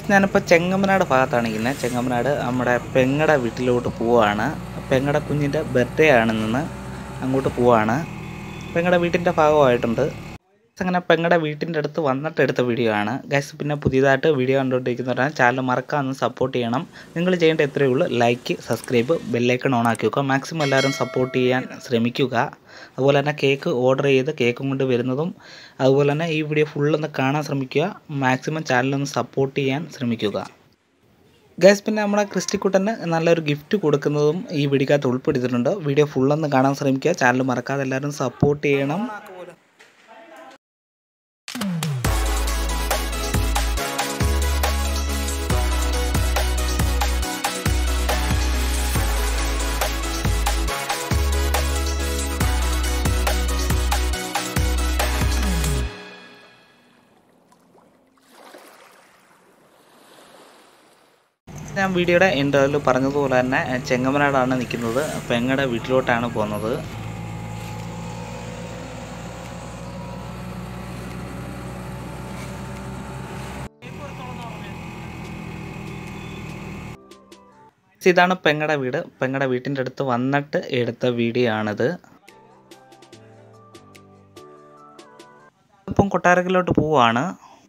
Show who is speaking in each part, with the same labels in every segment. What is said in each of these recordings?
Speaker 1: ഞാനിപ്പോൾ ചെങ്ങമ്മനാട് ഭാഗത്താണ് ഇരിക്കുന്നത് ചെങ്ങമ്മനാട് നമ്മുടെ പെങ്ങടെ വീട്ടിലോട്ട് പോവാണ് പെങ്ങടെ കുഞ്ഞിൻ്റെ ബർത്ത്ഡേ ആണ് നിന്ന് അങ്ങോട്ട് പോവാണ് പെങ്ങടെ വീട്ടിൻ്റെ ഭാഗമായിട്ടുണ്ട് അങ്ങനെ പെങ്ങടെ വീട്ടിൻ്റെ അടുത്ത് വന്നിട്ട് എടുത്ത വീഡിയോ ആണ് ഗൈസ് പിന്നെ പുതിയതായിട്ട് വീഡിയോ കണ്ടുകൊണ്ടിരിക്കുന്നവരാണ് ചാനൽ മറക്കാമെന്ന് സപ്പോർട്ട് ചെയ്യണം നിങ്ങൾ ചെയ്യേണ്ട എത്രയേ ഉള്ളൂ ലൈക്ക് സബ്സ്ക്രൈബ് ബെല്ലൈക്കൺ ഓൺ ആക്കി വെക്കുക മാക്സിമം എല്ലാവരും സപ്പോർട്ട് ചെയ്യാൻ ശ്രമിക്കുക അതുപോലെ തന്നെ കേക്ക് ഓർഡർ ചെയ്ത് കേക്കും കൊണ്ട് വരുന്നതും അതുപോലെ തന്നെ ഈ വീഡിയോ ഫുള്ളൊന്ന് കാണാൻ ശ്രമിക്കുക മാക്സിമം ചാനലൊന്ന് സപ്പോർട്ട് ചെയ്യാൻ ശ്രമിക്കുക ഗൈസ് പിന്നെ നമ്മളെ ക്രിസ്റ്റിക്കുട്ടന് നല്ലൊരു ഗിഫ്റ്റ് കൊടുക്കുന്നതും ഈ വീഡിയോക്കകത്ത് ഉൾപ്പെടുത്തിയിട്ടുണ്ട് വീഡിയോ ഫുള്ളൊന്ന് കാണാൻ ശ്രമിക്കുക ചാനൽ മറക്കാതെ എല്ലാവരും സപ്പോർട്ട് ചെയ്യണം ഞാൻ വീഡിയോയുടെ ഇൻ്റർവ്യൂവിൽ പറഞ്ഞതുപോലെ തന്നെ ചെങ്ങമനാടാണ് നിൽക്കുന്നത് പെങ്ങടെ വീട്ടിലോട്ടാണ് പോകുന്നത് ഇതാണ് പെങ്ങടെ വീട് പെങ്ങടെ വീട്ടിൻ്റെ അടുത്ത് വന്നിട്ട് എടുത്ത വീഡിയോ ആണിത് ഇപ്പം കൊട്ടാരക്കിലോട്ട് പോവാണ്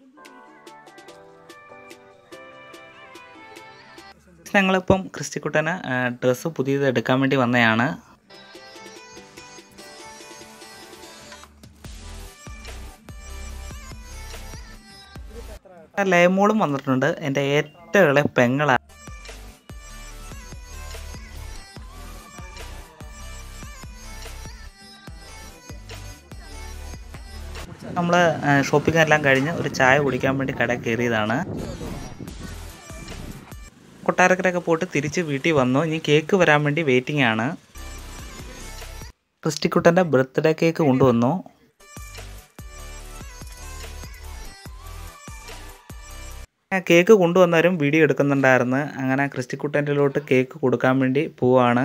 Speaker 1: ഞങ്ങളിപ്പം ക്രിസ്റ്റിക്കുട്ടന് ഡ്രസ്സ് പുതിയത് എടുക്കാൻ വേണ്ടി വന്നതാണ് ലയമോളും വന്നിട്ടുണ്ട് എൻ്റെ ഏറ്റവും ഇളയ പെങ്ങളാണ് നമ്മൾ ഷോപ്പിംഗ് എല്ലാം കഴിഞ്ഞ് ഒരു ചായ കുടിക്കാൻ വേണ്ടി കട കയറിയതാണ് കൊട്ടാരക്കരയൊക്കെ പോയിട്ട് തിരിച്ച് വീട്ടിൽ വന്നു ഇനി കേക്ക് വരാൻ വേണ്ടി വെയിറ്റിംഗ് ആണ് ക്രിസ്റ്റിക്കുട്ടൻ്റെ ബർത്ത്ഡേ കേക്ക് കൊണ്ടുവന്നു കേക്ക് കൊണ്ടുവന്നവരും വീഡിയോ എടുക്കുന്നുണ്ടായിരുന്നു അങ്ങനെ ക്രിസ്റ്റിക്കുട്ടൻ്റെലോട്ട് കേക്ക് കൊടുക്കാൻ വേണ്ടി പോവാണ്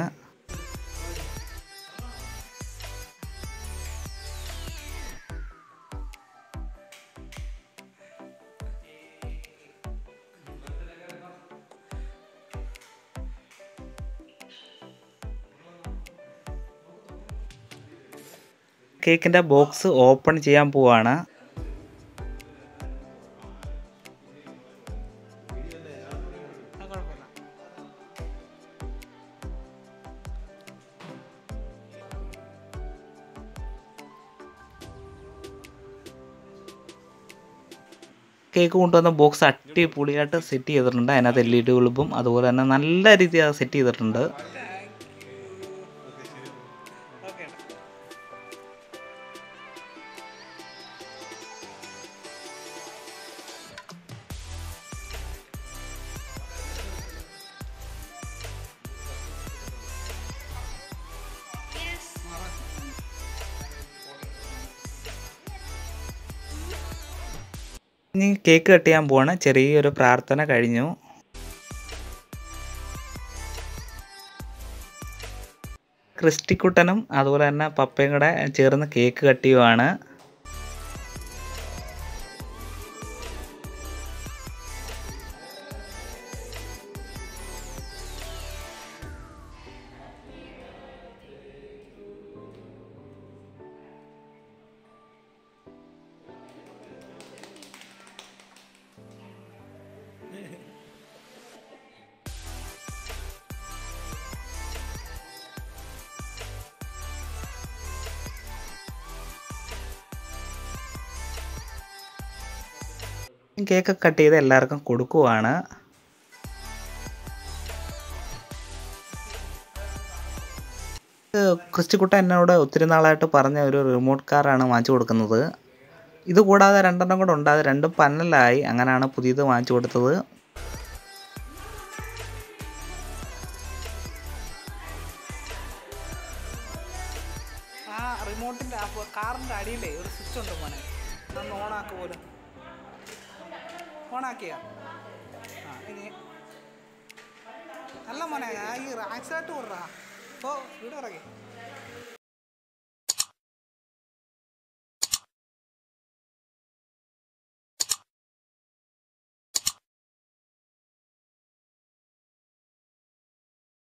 Speaker 1: കേക്കിൻ്റെ ബോക്സ് ഓപ്പൺ ചെയ്യാൻ പോവാണ് കേക്ക് കൊണ്ടുവന്ന ബോക്സ് അടിപൊളിയായിട്ട് സെറ്റ് ചെയ്തിട്ടുണ്ട് അതിനകത്ത് എൽ ഇ ഡി ബൾബും അതുപോലെ തന്നെ നല്ല രീതിയിൽ അത് സെറ്റ് ചെയ്തിട്ടുണ്ട് ഇനി കേക്ക് കട്ട് ചെയ്യാൻ പോവാണ് ചെറിയൊരു പ്രാർത്ഥന കഴിഞ്ഞു ക്രിസ്റ്റിക്കുട്ടനും അതുപോലെ തന്നെ പപ്പയും കൂടെ ചേർന്ന് കേക്ക് കട്ട് ചെയ്യുവാണ് കേക്ക് കട്ട് ചെയ്ത് എല്ലാവർക്കും കൊടുക്കുവാണ് ക്രിസ്റ്റിക്കുട്ട എന്നോട് ഒത്തിരി നാളായിട്ട് പറഞ്ഞ ഒരു റിമോട്ട് കാറാണ് വാങ്ങിച്ചു കൊടുക്കുന്നത് ഇത് കൂടാതെ രണ്ടെണ്ണം കൂടെ ഉണ്ട് അത് രണ്ടും പന്നലായി അങ്ങനെയാണ് പുതിയത് വാങ്ങിച്ചു കൊടുത്തത്
Speaker 2: ആ റിമോട്ടിന്റെ ആ കാറിന്റെ അടിയിലേ ഒരു സ്വിച്ച് ഉണ്ട് മോനെ അതൊന്ന് ഓണാക്ക് പോലും ഓണാക്കിയാ ആ ഇനി അല്ല മോനെ ആ ഈ ആക്സിഡൻറ്റ് കൊടുറാ ഓ വീട് പറയേ